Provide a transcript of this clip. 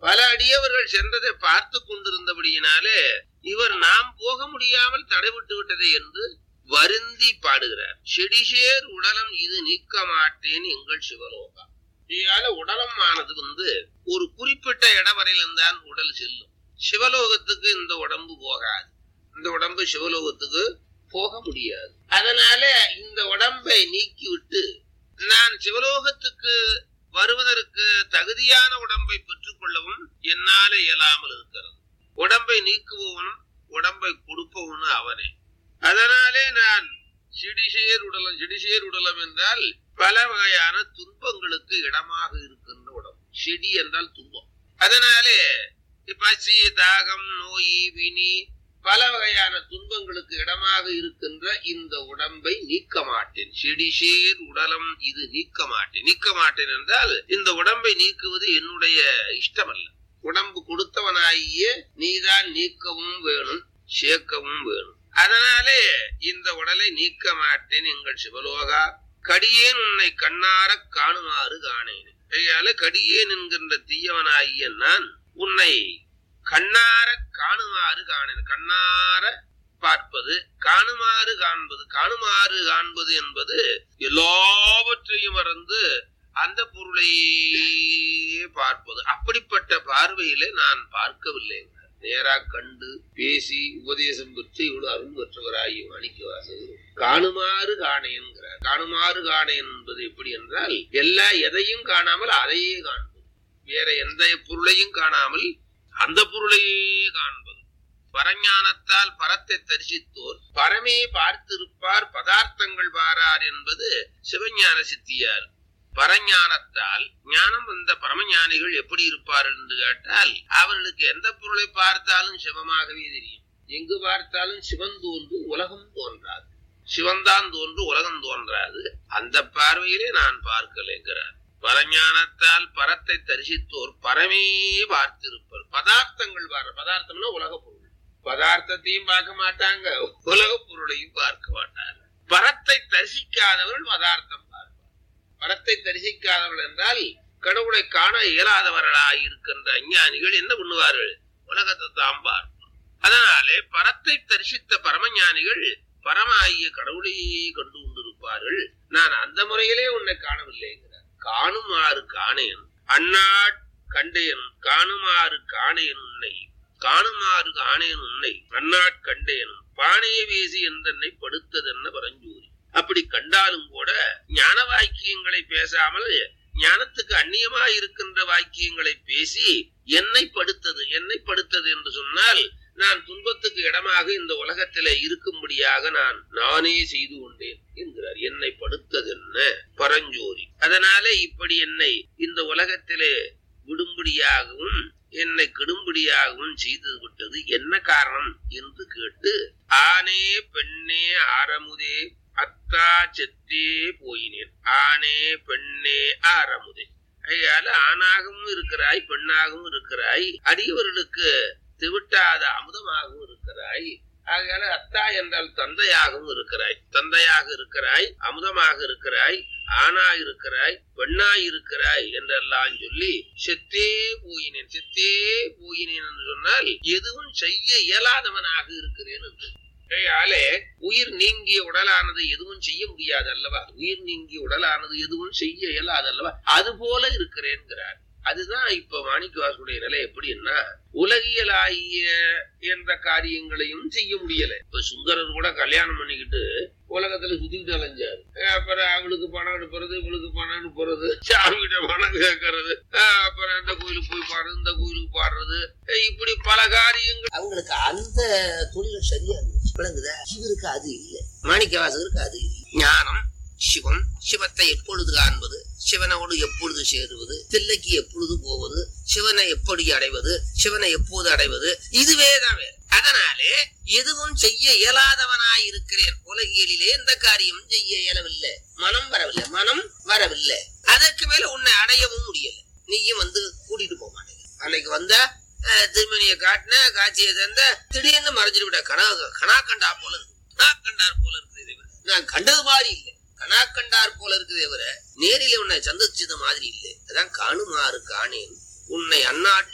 பல அடியவர்கள் சென்றதை பார்த்து கொண்டிருந்தபடியினாலே இவர் நாம் போக முடியாமல் தடைவிட்டு விட்டதே என்று வருந்தி பாடுகிறார் செடிசேர் உடலம் இது நீக்க மாட்டேன் எங்கள் சிவலோகா இதால உடலம் ஆனது வந்து ஒரு குறிப்பிட்ட இடம் வரையிலும் தான் உடல் செல்லும் சிவலோகத்துக்கு இந்த உடம்பு போகாது இந்த உடம்பு சிவலோகத்துக்கு போக முடியாது அதனால இந்த உடம்பை நீக்கிவிட்டு நான் சிவலோகத்துக்கு வருவதற்கு தகுதியான உடம்பை பெற்றுக் கொள்ளவும் என்னால இயலாமல் இருக்கிறது உடம்பை நீக்குபவனும் உடம்பை கொடுப்பவனும் அவனே அதனாலே நான் சிடிசேர் உடலம் சிடிசேர் உடலம் என்றால் பல வகையான துன்பங்களுக்கு இடமாக இருக்கின்ற உடம்பு செடி என்றால் துன்பம் அதனாலே பசி தாகம் நோய் வினி பல வகையான துன்பங்களுக்கு இடமாக இருக்கின்ற இந்த உடம்பை நீக்க மாட்டேன் செடிசேர் உடலம் இது நீக்க மாட்டேன் நீக்க மாட்டேன் என்றால் இந்த உடம்பை நீக்குவது என்னுடைய இஷ்டமல்ல உடம்பு கொடுத்தவனாகிய நீதான் நீக்கவும் வேணும் சேர்க்கவும் வேணும் அதனாலே இந்த உடலை நீக்க மாட்டேன் எங்கள் சிவலோகா கடியேன் உன்னை கண்ணார காணுமாறு காணேன் கையால கடியேன் என்கின்ற தீயவனாகிய நான் உன்னை கண்ணார காணுமாறு காணேன் கண்ணார பார்ப்பது காணுமாறு காண்பது காணுமாறு காண்பது என்பது எல்லாவற்றையும் மறந்து அந்த பொருளையே பார்ப்பது அப்படிப்பட்ட பார்வையிலே நான் பார்க்கவில்லை நேரா கண்டு பேசி உபதேசம் பெற்று இவ்வளவு அருள் பெற்றவராகி மாணிக்கவாசகர் காணுமாறு காண என்கிறார் காணுமாறு காண என்பது எப்படி என்றால் எல்லா எதையும் காணாமல் அதையே காண்பது வேற எந்த பொருளையும் காணாமல் அந்த பொருளையே காண்பது பரஞானத்தால் பரத்தை தரிசித்தோர் பரமே பார்த்திருப்பார் பதார்த்தங்கள் பாரார் என்பது சிவஞான சித்தியார் பரஞானத்தால் ஞானம் வந்த பரமஞானிகள் எப்படி இருப்பார்கள் என்று கேட்டால் அவர்களுக்கு எந்த பொருளை பார்த்தாலும் சிவமாகவே தெரியும் எங்கு பார்த்தாலும் சிவன் தோன்று உலகம் தோன்றாது சிவன்தான் தோன்று உலகம் தோன்றாது அந்த பார்வையிலே நான் பார்க்கலைங்கிறார் பரஞானத்தால் பரத்தை தரிசித்தோர் பரமே பார்த்திருப்பர் பதார்த்தங்கள் பாரு பதார்த்தம்னா உலக பொருள் பதார்த்தத்தையும் பார்க்க மாட்டாங்க உலக பொருளையும் பார்க்க மாட்டாங்க பரத்தை தரிசிக்காதவர்கள் பதார்த்தம் பார்ப்பார் பரத்தை தரிசிக்காதவர்கள் என்றால் கடவுளை காண இயலாதவர்களாக இருக்கின்ற அஞ்ஞானிகள் என்ன பண்ணுவார்கள் உலகத்தை தான் பார்ப்பார் அதனாலே பரத்தை தரிசித்த பரமஞானிகள் பரமாகிய கடவுளையே கண்டு கொண்டிருப்பார்கள் நான் அந்த முறையிலே உன்னை காணவில்லைங்கிறார் காணுமாறு காணேன் அந்நாட் கண்டேன் காணுமாறு காணேன் உன்னை காணுமாறு காணேன் உன்னை அந்நாட் கண்டேனும் பானைய வேசி என்றென்னை படுத்ததென்ன பரஞ்சூரி அப்படி கண்டாலும் கூட ஞான வாக்கியங்களை பேசாமல் ஞானத்துக்கு அந்நியமா இருக்கின்ற வாக்கியங்களை பேசி என்னை படுத்தது என்னை படுத்தது என்று சொன்னால் நான் துன்பத்துக்கு இடமாக இந்த உலகத்திலே இருக்கும்படியாக நான் நானே செய்து கொண்டேன் என்கிறார் என்னை படுத்தது என்ன பரஞ்சோரி அதனாலே இப்படி என்னை இந்த உலகத்திலே விடும்படியாகவும் என்னை கெடும்படியாகவும் செய்து விட்டது என்ன காரணம் என்று கேட்டு ஆனே பெண்ணே ஆரமுதே அத்தா செத்தே போயினேன் ஆனே பெண்ணே ஆரமுதே ஐயால ஆணாகவும் இருக்கிறாய் பெண்ணாகவும் இருக்கிறாய் அடியவர்களுக்கு திவிட்டாத அமுதமாகவும் இருக்கிறாய் ஆகையால அத்தா என்றால் தந்தையாகவும் இருக்கிறாய் தந்தையாக இருக்கிறாய் அமுதமாக இருக்கிறாய் ஆணா இருக்கிறாய் பெண்ணாய் இருக்கிறாய் என்றெல்லாம் சொல்லி செத்தே போயினேன் செத்தே போயினேன் என்று சொன்னால் எதுவும் செய்ய இயலாதவனாக இருக்கிறேன் என்று ஆகையாலே உயிர் நீங்கிய உடலானது எதுவும் செய்ய முடியாது அல்லவா உயிர் நீங்கிய உடலானது எதுவும் செய்ய இயலாது அல்லவா அது போல இருக்கிறேன்கிறார் அதுதான் இப்ப மாணிக்கவாசுடைய நிலை எப்படின்னா உலகியலாகிய என்ற காரியங்களையும் செய்ய முடியல இப்ப சுந்தரர் கூட கல்யாணம் பண்ணிக்கிட்டு உலகத்துல சுத்திக்கிட்டு அலைஞ்சாரு அப்புறம் அவளுக்கு பணம் அனுப்புறது இவளுக்கு பணம் அனுப்புறது சாமி கிட்ட பணம் கேட்கறது அப்புறம் இந்த கோயிலுக்கு போய் பாடுறது இந்த கோயிலுக்கு பாடுறது இப்படி பல காரியங்கள் அவங்களுக்கு அந்த தொழில் சரியா இருந்துச்சு விளங்குதா இவருக்கு அது இல்லை மாணிக்கவாசகருக்கு அது இல்லை ஞானம் சிவம் சிவத்தை எப்பொழுது காண்பது சிவனோடு எப்பொழுது சேருவது தில்லைக்கு எப்பொழுது போவது சிவனை எப்படி அடைவது சிவனை எப்போது அடைவது இதுவே தான் வேறு அதனாலே எதுவும் செய்ய இயலாதவனாய் இருக்கிறேன் உலகியலிலே எந்த காரியம் செய்ய இயலவில்லை மனம் வரவில்லை மனம் வரவில்லை அதற்கு மேல உன்னை அடையவும் முடியல நீயும் வந்து கூட்டிட்டு போக மாட்டேங்க அன்னைக்கு வந்தா திருமணியை காட்டின காட்சியை தந்த திடீர்னு மறைஞ்சிட்டு விட கனா கனா கண்டா போல இருக்கு கனா கண்டார் போல இருக்குது நான் கண்டது மாதிரி இல்லை கனா கண்டார் போல இருக்குதே தவிர நேரிலே உன்னை சந்திச்சது மாதிரி இல்லை அதான் காணுமாறு காணேன் உன்னை அந்நாட்டு